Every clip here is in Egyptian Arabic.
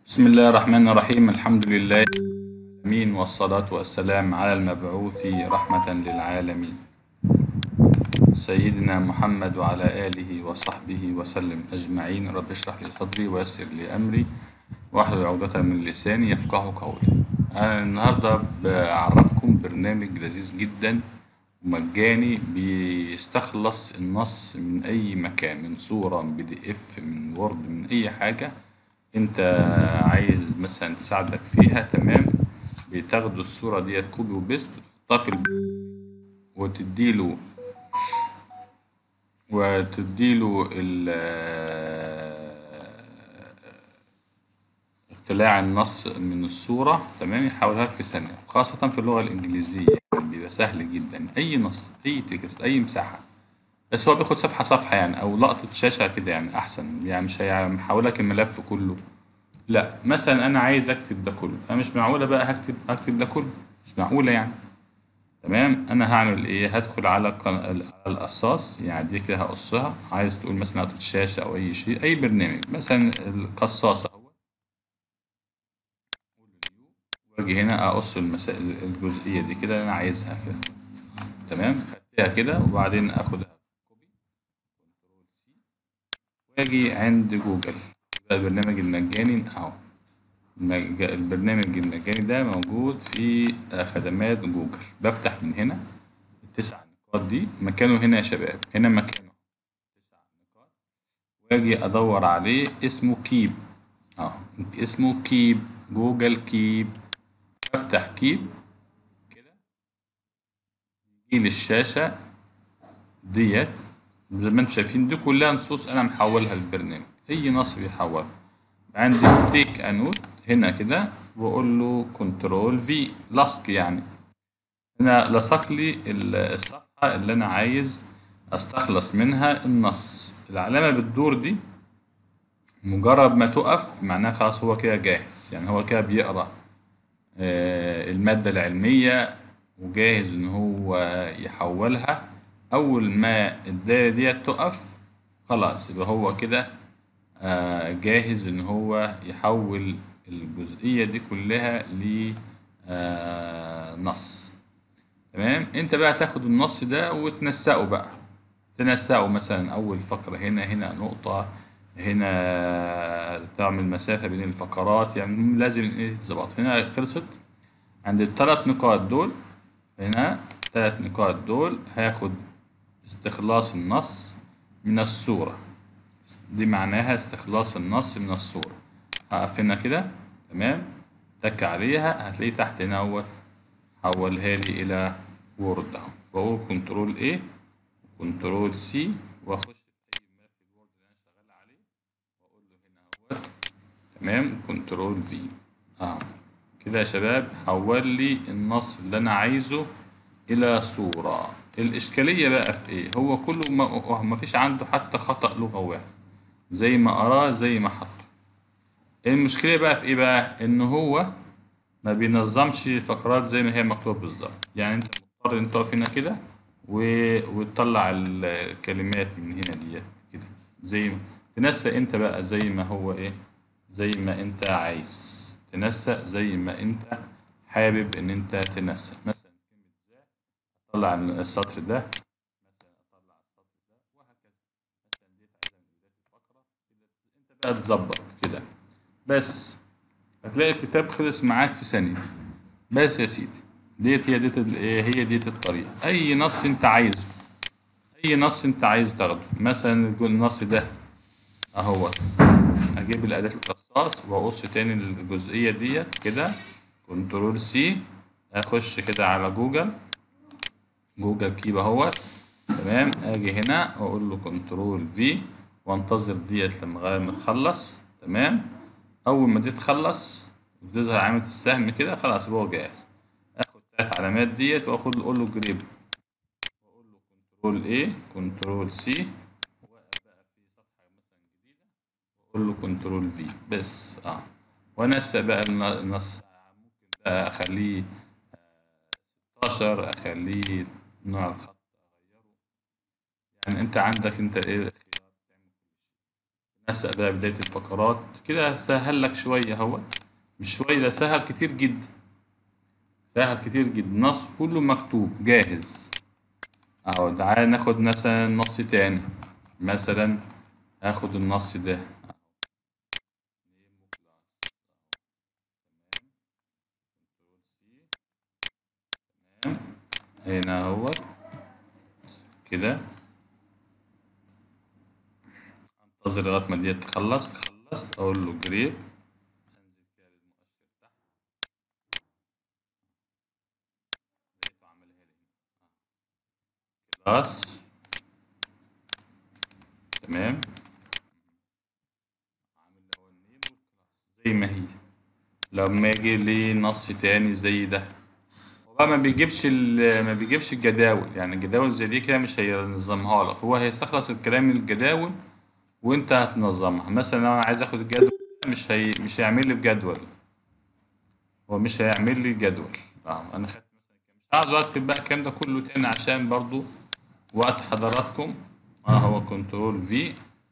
بسم الله الرحمن الرحيم الحمد لله العالمين والصلاة والسلام على المبعوث رحمة للعالمين سيدنا محمد وعلى آله وصحبه وسلم أجمعين رب اشرح لي صدري ويسر لي أمري واحلل عقدة من لساني يفقه قولي أنا النهاردة بعرفكم برنامج لذيذ جدا ومجاني بيستخلص النص من أي مكان من صورة من بي دي إف من وورد من أي حاجة أنت عايز مثلا تساعدك فيها تمام بتاخد الصورة ديت كوبي وبيست وتحطها في الب... وتديله وتديله ال اقتلاع النص من الصورة تمام يحولها لك في ثانية خاصة في اللغة الإنجليزية يعني بيبقى سهل جدا أي نص أي تكست أي مساحة بس هو بياخد صفحة صفحة يعني أو لقطة شاشة كده يعني أحسن يعني مش هيحول لك الملف كله لا مثلا أنا عايز أكتب ده كله أنا مش معقولة بقى هكتب هكتب ده كله مش معقولة يعني تمام انا هعمل ايه هدخل على قن- على القصاص يعني دي كده هقصها عايز تقول مثلا لقطة الشاشة او اي شيء اي برنامج مثلا القصاص اهو واجي هنا اقص المسائل الجزئية دي كده اللي انا عايزها كده تمام خدتها كده وبعدين اخدها كوبي كنترول سي واجي عند جوجل يبقى البرنامج المجاني اهو المج- البرنامج المجاني ده موجود في آه، خدمات جوجل بفتح من هنا التسع نقاط دي مكانه هنا يا شباب هنا مكانه تسع نقاط واجي ادور عليه اسمه كيب اه اسمه كيب جوجل كيب بفتح كيب كده يجي لي الشاشة ديت زي ما انتم شايفين دي كلها نصوص انا محولها للبرنامج اي نص بيحولها عندي تيك انوت هنا كده واقول له كنترول في لصق يعني هنا لصق لي ال- الصفحة اللي انا عايز استخلص منها النص العلامة بتدور دي مجرد ما تقف معناها خلاص هو كده جاهز يعني هو كده بيقرأ آه، المادة العلمية وجاهز إن هو يحولها أول ما الدايرة دي تقف خلاص يبقى هو كده آه، جاهز إن هو يحول الجزئية دي كلها لنص تمام أنت بقى تاخد النص ده وتنسقه بقى تنسقه مثلا أول فقرة هنا هنا نقطة هنا تعمل مسافة بين الفقرات يعني لازم إيه تظبط هنا خلصت عند الثلاث نقاط دول هنا ثلاث نقاط دول هاخد استخلاص النص من الصورة دي معناها استخلاص النص من الصورة هقف هنا كده تمام تك عليها هتلاقيه تحت هنا هو حولها لي إلى وورد أهو بقول كنترول A كنترول سي وأخش في أي ملف الوورد اللي أنا شغال عليه وأقول له هنا اهوت تمام كنترول في اه كده يا شباب حول لي النص اللي انا عايزه الى صورة الاشكالية بقى في ايه هو كله ما, ما فيش عنده حتى خطأ لغوي زي ما اراه زي ما حطه المشكلة بقى في ايه بقى ان هو ما بينظمش فقرات زي ما هي مكتوبة بالظبط يعني انت مضطر انت تقف هنا كده و... وتطلع ال- الكلمات من هنا ديت كده زي ما تنسق انت بقى زي ما هو ايه زي ما انت عايز تنسق زي ما انت حابب ان انت تنسق مثلا كلمة ذا اطلع السطر ده مثلا اطلع السطر ده وهكذا مثلا ديت عايزها من بداية الفقرة كده انت بقى تظبط كده بس هتلاقي الكتاب خلص معاك في ثانية بس يا سيدي ديت هي ديت ال- إيه، هي ديت الطريقة أي نص أنت عايزه أي نص أنت عايز تاخده مثلا الج- النص ده أهو أجيب الأداة القصاص وأقص تاني الجزئية ديت كده كنترول سي أخش كده على جوجل جوجل كيب أهوت تمام أجي هنا وأقول له كنترول في وأنتظر ديت لما لغاية ما تخلص تمام أول ما دي تخلص وتظهر علامة السهم كده خلاص يبقى هو جاهز آخد التلات علامات ديت وآخد أقول له جريب وأقول له كنترول A كنترول سي وأبقى بقى في صفحة مثلا جديدة وأقول له كنترول في بس اه وأنسق بقى الن- النص ممكن بقى أخليه آه، 16 أخليه نوع الخط أغيره يعني أنت عندك أنت إيه الخيار تعمل كل شيء نسق بقى بداية الفقرات كده سهل لك شوية اهو مش شوية ده سهل كتير جدا سهل كتير جدا النص كله مكتوب جاهز اهو تعالى ناخد مثلا نص تاني مثلا اخد النص ده هنا اهو كده انتظر لغايه ما دي تخلص تخلص اقول له جريب انزل كده للمؤشر تحت لقيته عملها لي كلاس تمام عامل له النيم والكلاس زي ما هي لما يجي لي نص تاني زي ده هو ما بيجيبش ال- ما بيجيبش الجداول يعني الجداول زي دي كده مش هينظمها لك هو هيستخلص الكلام من الجداول وانت هتنظمها مثلا لو انا عايز اخد الجدول مش هي مش هيعمل لي في جدول هو مش هيعمل لي جدول اه انا خدت مثلا كام مش هقعد اكتب بقى الكلام ده كله تاني عشان برضو وقت حضراتكم اه هو كنترول في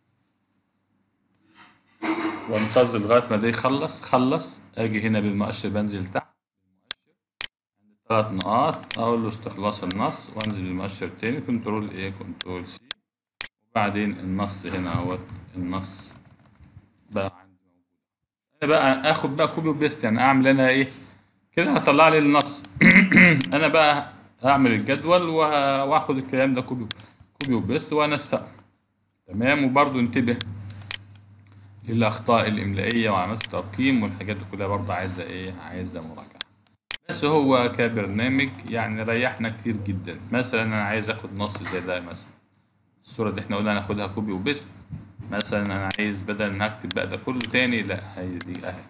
وانتظر لغايه ما ده يخلص خلص اجي هنا بالمؤشر بنزل تحت ثلاث نقاط اقول له استخلاص النص وانزل بالمؤشر تاني كنترول ايه كنترول سي وبعدين النص هنا اهوت النص بقى عندي موجود انا بقى اخد بقى كوبي وبيست يعني اعمل انا ايه كده هطلع لي النص انا بقى هعمل الجدول وه- واخد الكلام ده كوبي كوبي وبيست وانسقه تمام وبرضو انتبه للاخطاء الاملائيه وعلامات الترقيم والحاجات دي كلها برضه عايزه ايه عايزه مراجعه بس هو كبرنامج يعني ريحنا كتير جدا مثلا انا عايز اخد نص زي ده مثلا الصورة اللي احنا قلنا هناخدها كوبي وبيست مثلا انا عايز بدل ما اكتب بقى ده كله تاني لا هي دي اهي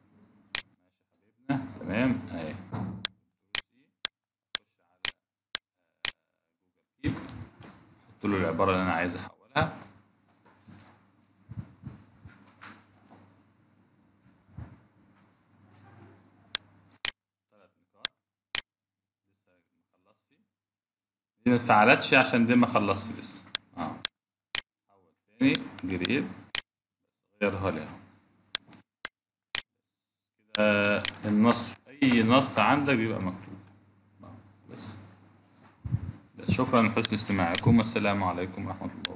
تمام اهي احط له العبارة اللي انا عايز احولها ثلاث نقاط لسه ما خلصتش دي ما اتفعلتش عشان دي ما خلصتش لسه اه حول تاني جريد غيرها لها كده النص اي نص عندك بيبقى مكتوب آه، بس بس شكرا لحسن استماعكم والسلام عليكم ورحمة الله